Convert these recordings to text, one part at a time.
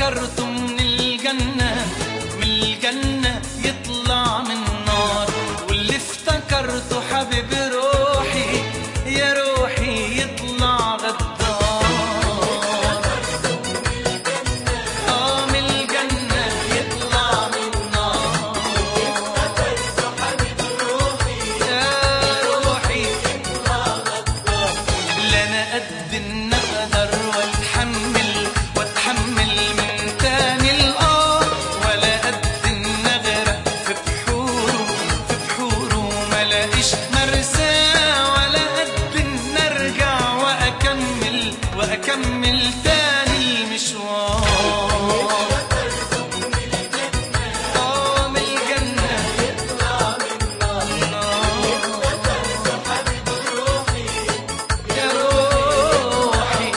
افتكرته من الجنة من الجنة يطلع من النار واللي افتكرته حبيب روحي يا روحي يطلع غدار آه من الجنة يطلع من النار يا روحي لا انا قد ان اقدر واتحمل واتحمل من تاني الاه ولا قد ان اغرق في بحوره في بحوره ما لاقيش مرساه ولا قد ان ارجع واكمل واكمل تاني المشوار آه من الجنة يا روحي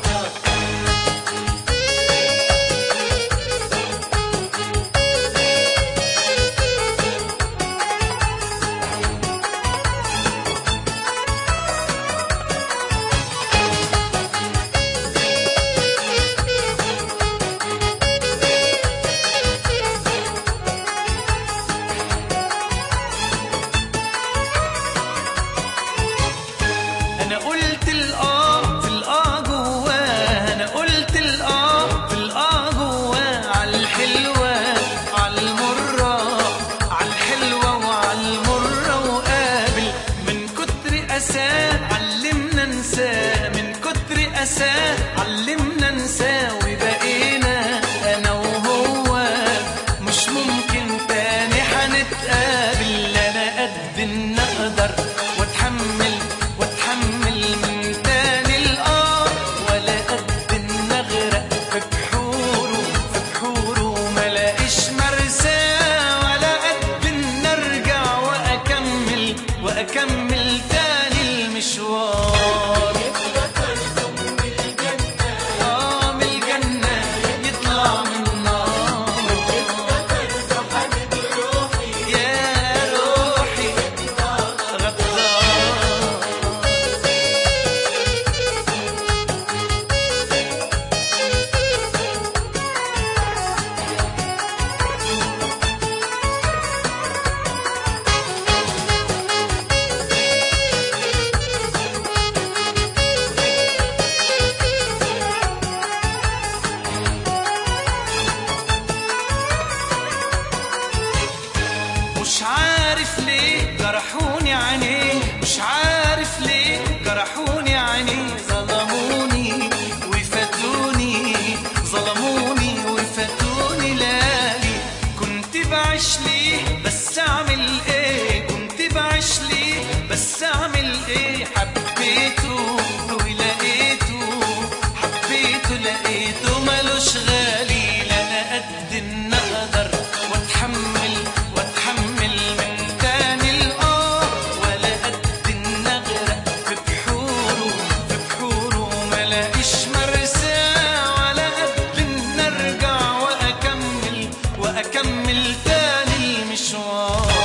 انا قلت الاه في الاه جواه انا قلت الاه في الاه جواه على الحلوه على المره على الحلوه وعلى المره وقابل من كتر اساه علمنا ننساه من كتر اساه علمنا ننساه وبقينا انا وهو مش ممكن تاني حنتقابل انا قد ان اقدر واتحمل واتحمل من تاني الاه ولا قد ان اغرق في بحوره في بحوره ما لاقيش مرساه ولا قد ان ارجع واكمل واكمل تاني المشوار آه من الجنة يطلع من النار يا روحي غدار مش عارف ليه جرحوني عينيه مش عارف ليه جرحوني عينيه ظلموني وفاتوني ظلموني وفاتوني لالي كنت بعيش ليه بس اعمل ايه كنت بعيش ليه بس اعمل ايه حبيته ولقيته حبيته لقيته ملوش غالي لا انا قد ان اقدر واتحمل واتحمل من تاني الاه ولا قد ان اغرق في بحوره في بحوره ما لاقيش مرساه ولا قد ان ارجع واكمل واكمل تاني المشوار